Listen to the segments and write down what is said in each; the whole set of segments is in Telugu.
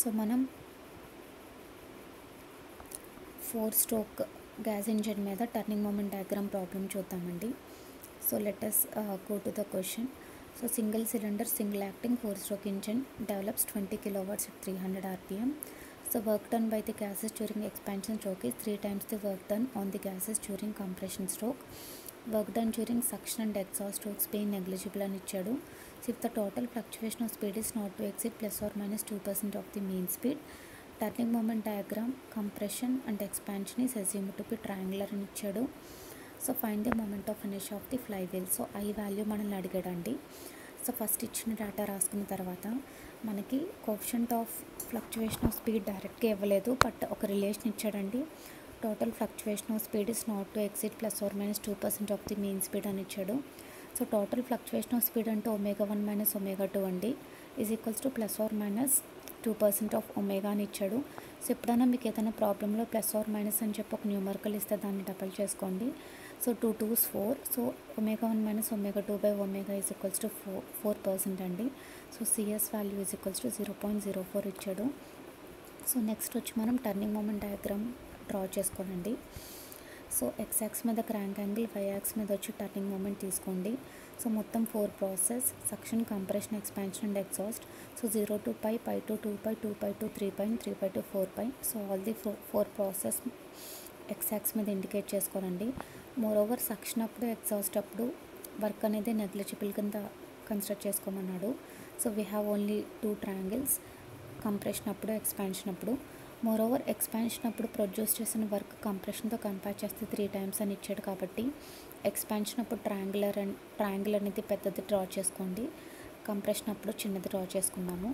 సో మనం ఫోర్ స్ట్రోక్ గ్యాస్ ఇంజిన్ మీద టర్నింగ్ మూమెంట్ డయాగ్రామ్ ప్రాబ్లం చూద్దామండి so let us go to the question so single cylinder single acting four stroke engine develops twenty kilowatts at three hundred RPM so work done by the gases during expansion stroke is three times the work done on the gases during compression stroke work done during suction and exhaust strokes being negligible అని ఇచ్చాడు so if the total fluctuation of speed is not to exceed plus or minus two percent of the mean speed turning moment diagram compression and expansion is assume to be triangular అని ఇచ్చాడు so find the moment of finish of the flywheel so I value మనల్ని అడిగాడండి సో ఫస్ట్ ఇచ్చిన డేటా రాసుకున్న తర్వాత మనకి coefficient of fluctuation of speed డైరెక్ట్గా ఇవ్వలేదు బట్ ఒక రిలేషన్ ఇచ్చాడండి total fluctuation of speed is not to exceed plus or minus two percent of the mean speed అని ఇచ్చాడు so total fluctuation of speed అంటే omega one minus omega two అండి is equals to plus or minus two percent of omega అని ఇచ్చాడు సో ఎప్పుడైనా మీకు ఏదైనా ప్రాబ్లంలో ప్లస్ ఆర్ మైనస్ అని చెప్పి ఒక న్యూమర్కల్ ఇస్తే దాన్ని డబల్ చేసుకోండి so two twos four so omega one minus omega two by omega is equals to four four percent అండి so CS value is equals to zero point zero four ఇచ్చాడు సో నెక్స్ట్ వచ్చి మనం టర్నింగ్ మూమెంట్ డయాగ్రామ్ డ్రా చేసుకోనండి సో ఎక్స్ యాక్స్ మీద క్రాంక్ యాంగిల్ వై యాక్స్ మీద వచ్చి టర్నింగ్ మూమెంట్ తీసుకోండి సో మొత్తం four process suction compression expansion and exhaust so zero to pi pi to two pi two pi to three pi three pi to four pi so all the four four process X axis మీద ఇండికేట్ చేసుకోనండి మోర్ ఓవర్ సక్షన్ అప్పుడు ఎగ్జాస్ట్ అప్పుడు వర్క్ అనేది నెగ్లిజిబుల్ కింద కన్స్ట్రక్ట్ చేసుకోమన్నాడు so we have only two triangles compression అప్పుడు ఎక్స్పాన్షన్ అప్పుడు మోర్ ఓవర్ ఎక్స్పాన్షన్ అప్పుడు ప్రొడ్యూస్ చేసిన వర్క్ కంప్రెషన్తో కంపేర్ చేస్తే త్రీ టైమ్స్ అని ఇచ్చాడు కాబట్టి ఎక్స్పాన్షన్ అప్పుడు ట్రయాంగులర్ అండ్ ట్రయాంగిల్ అనేది పెద్దది డ్రా చేసుకోండి కంప్రెషన్ అప్పుడు చిన్నది డ్రా చేసుకున్నాము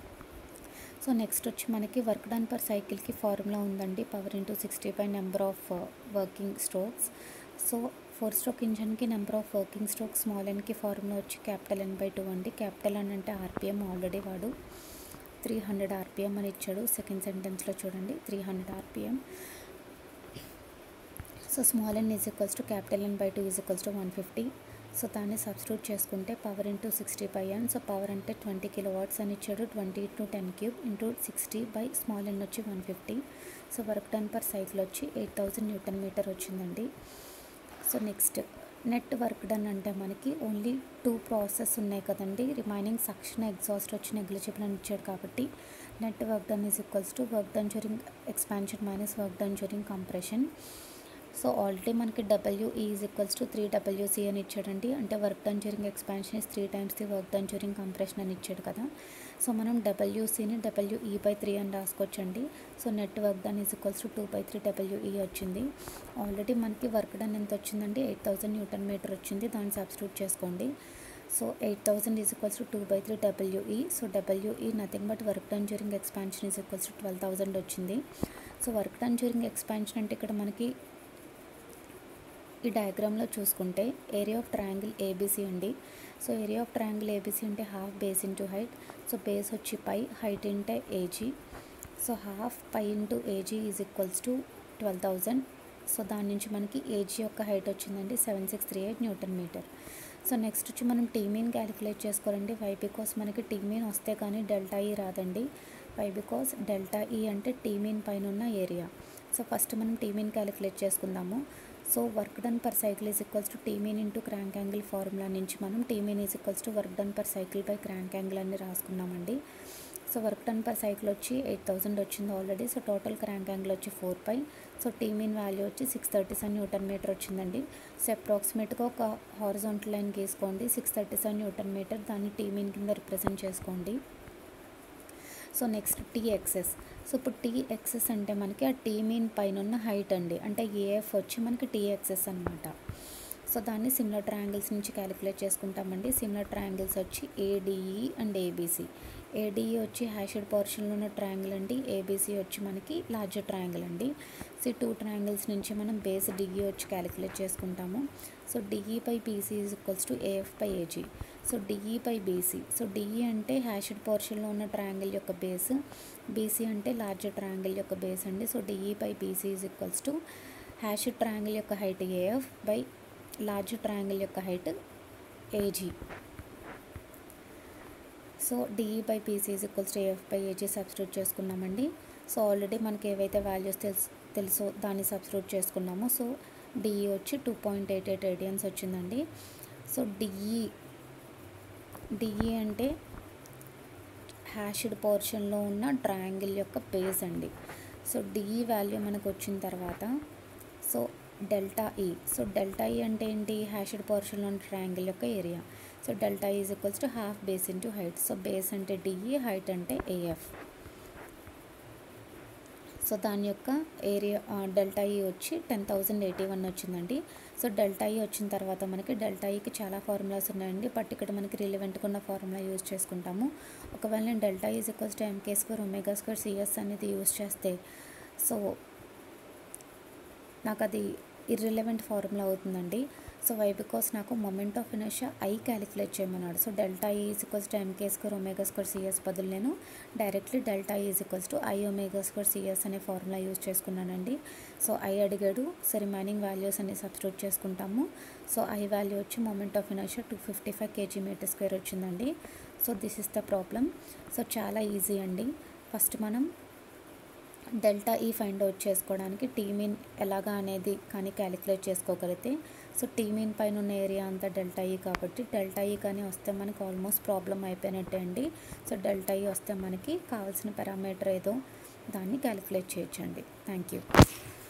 సో నెక్స్ట్ వచ్చి మనకి వర్క్ డన్ పర్ సైకిల్కి ఫార్ములా ఉందండి power into sixty by number of working strokes so four stroke ఇంజన్కి number of working stroke small ఎన్కి ఫార్ములా వచ్చి క్యాపిటల్ ఎన్ బై టూ అండి క్యాపిటల్ ఎన్ అంటే ఆర్పిఎం ఆల్రెడీ వాడు త్రీ హండ్రెడ్ ఆర్పిఎం అని ఇచ్చాడు సెకండ్ సెంటెన్స్లో చూడండి three hundred RPM so small N is equals to capital N by two is equals to one fifty so దాన్ని సబ్స్టిట్యూట్ చేసుకుంటే power into sixty by N so power అంటే ట్వంటీ కిలో వాట్స్ అని ఇచ్చాడు twenty to ten cube into sixty by small N వచ్చి one fifty so work done per cycle వచ్చి ఎయిట్ థౌజండ్ న్యూటన్ మీటర్ వచ్చిందండి so next net work done అంటే మనకి ఓన్లీ టూ ప్రాసెస్ ఉన్నాయి కదండి రిమైనింగ్ సక్షన్ ఎగ్జాస్ట్ వచ్చి నెగ్లిజిబుల్ అని ఇచ్చాడు కాబట్టి net work done is equals to work done during expansion minus work done during compression so already మనకి W is equals to three W C అని ఇచ్చాడండి అంటే work done during expansion is three times the work done during compression అని ఇచ్చాడు కదా సో మనం డబ్ల్యూసీని డబ్ల్యూఈ బై త్రీ అని రాసుకోవచ్చండి so net work done is equals to two by three W E వచ్చింది ఆల్రెడీ మనకి వర్క్ డన్ ఎంత వచ్చిందండి ఎయిట్ థౌసండ్ న్యూటన్ మీటర్ వచ్చింది దాన్ని సబ్స్టిట్యూట్ చేసుకోండి so eight thousand is equals to two by three W E so W E nothing but work done during expansion is equals to twelve thousand వచ్చింది so work done during expansion అంటే ఇక్కడ మనకి ఈ డయాగ్రామ్లో చూసుకుంటే ఏరియా ఆఫ్ ట్రయాంగిల్ ఏబీసీ అండి so area of triangle A B C అంటే half base into height so base వచ్చి pi height into A G so half pi into A G is equals to twelve thousand so దాని నుంచి మనకి ఏజీ యొక్క హైట్ వచ్చిందండి seven six three eight newton metre so next వచ్చి మనం టీ మీన్ క్యాలిక్యులేట్ చేసుకోవాలండి వై బికాస్ మనకి టీ మీన్ వస్తే కానీ డెల్టా ఈ రాదండి వై బికాస్ డెల్టా ఈ అంటే టీ మీన్ పైన ఉన్న ఏరియా సో ఫస్ట్ మనం టీ మీన్ క్యాలిక్యులేట్ చేసుకుందాము so work done per cycle is equals to T mean into crank angle formula నుంచి మనం T mean is equals to work done per cycle by crank angle అని రాసుకున్నామండి so work done per cycle వచ్చి ఎయిట్ థౌసండ్ వచ్చింది already so total crank angle వచ్చి four pi so T mean value వచ్చి six thirty seven newton metre వచ్చిందండి సో అప్రాక్సిమేట్గా ఒక హారిజాంటల్ లైన్ గీసుకోండి six thirty seven newton metre దాన్ని టీ మీన్ కింద రిప్రజెంట్ చేసుకోండి so next T excess so ఇప్పుడు టీ ఎక్సెస్ అంటే మనకి ఆ టీ మీన్ పైన ఉన్న హైట్ అండి అంటే ఏఎఫ్ వచ్చి మనకి టీ ఎక్సెస్ అనమాట సో దాన్ని సిమిలర్ ట్రయాంగిల్స్ నుంచి క్యాలిక్యులేట్ చేసుకుంటామండి సిమిలర్ ట్రయాంగిల్స్ వచ్చి ఏడిఈ అండ్ ఏబీసీ ఏడిఈ వచ్చి హ్యాషెడ్ పోర్షన్లో ఉన్న ట్రయాంగిల్ అండి ఏబీసీ వచ్చి మనకి లార్జర్ ట్రయాంగిల్ అండి సో టూ ట్రయాంగిల్స్ నుంచి మనం బేస్ డిఈ వచ్చి క్యాలిక్యులేట్ చేసుకుంటాము so DE by BC is equals to AF by A G so DE by B C so D E అంటే హ్యాషెడ్ పోర్షన్లో ఉన్న ట్రయాంగిల్ యొక్క బేస్ బీసీ అంటే లార్జర్ ట్రయాంగిల్ యొక్క బేస్ అండి so DE by BC is equals to hashed triangle యొక్క height AF by large triangle యొక్క height AG so so DE by PC is equals to AF by AG substitute చేసుకున్నామండి సో ఆల్రెడీ మనకి ఏవైతే వాల్యూస్ తెలుసు తెలుసో దాన్ని సబ్స్టిట్యూట్ చేసుకున్నాము సో డిఈ వచ్చి two point eight eight radians వచ్చిందండి సో డిఈ డిఈ అంటే హ్యాష్డ్ పోర్షన్లో ఉన్న ట్రయాంగిల్ యొక్క బేస్ అండి సో డిఈ వాల్యూ మనకు వచ్చిన తర్వాత so delta E so delta E అంటే ఏంటి హ్యాష్డ్ పోర్షన్లో ఉన్న ట్రయాంగిల్ యొక్క area so delta is equals to half base into height so base అంటే డిఈ హైట్ అంటే ఏఎఫ్ సో దాని యొక్క ఏరియా డెల్టా ఈ వచ్చి టెన్ థౌజండ్ ఎయిటీ వన్ వచ్చిందండి సో డెల్టా ఈ వచ్చిన తర్వాత మనకి డెల్టా ఈకి చాలా ఫార్ములాస్ ఉన్నాయండి బట్ ఇక్కడ మనకి రిలవెంట్గా ఉన్న ఫార్ములా యూజ్ చేసుకుంటాము ఒకవేళ నేను delta is equals to MK square omega square CS అనేది యూజ్ చేస్తే సో నాకు అది ఇర్రిలవెంట్ ఫార్ములా అవుతుందండి సో వై బికాస్ నాకు moment of inertia I calculate చేయమన్నాడు so delta is equals to MK square omega square CS బదులు నేను directly delta is equals to I omega square CS అనే ఫార్ములా యూజ్ చేసుకున్నానండి సో ఐ అడిగాడు సో రిమైనింగ్ వాల్యూస్ అన్ని సబ్స్టిట్యూట్ చేసుకుంటాము సో ఐ వాల్యూ వచ్చి moment of inertia two fifty five KG metre square వచ్చిందండి so this is the problem so చాలా ఈజీ అండి ఫస్ట్ మనం డెల్టా ఈ ఫైండ్ అవుట్ చేసుకోవడానికి టీమీన్ ఎలాగా అనేది కానీ క్యాలిక్యులేట్ చేసుకోగలిగితే సో టీమీన్ పైన ఉన్న ఏరియా అంతా డెల్టా ఈ కాబట్టి డెల్టా ఈ కానీ వస్తే మనకి ఆల్మోస్ట్ ప్రాబ్లం అయిపోయినట్టే అండి సో డెల్టా ఈ వస్తే మనకి కావాల్సిన పారామీటర్ ఏదో దాన్ని క్యాలిక్యులేట్ చేయొచ్చండి థ్యాంక్ యూ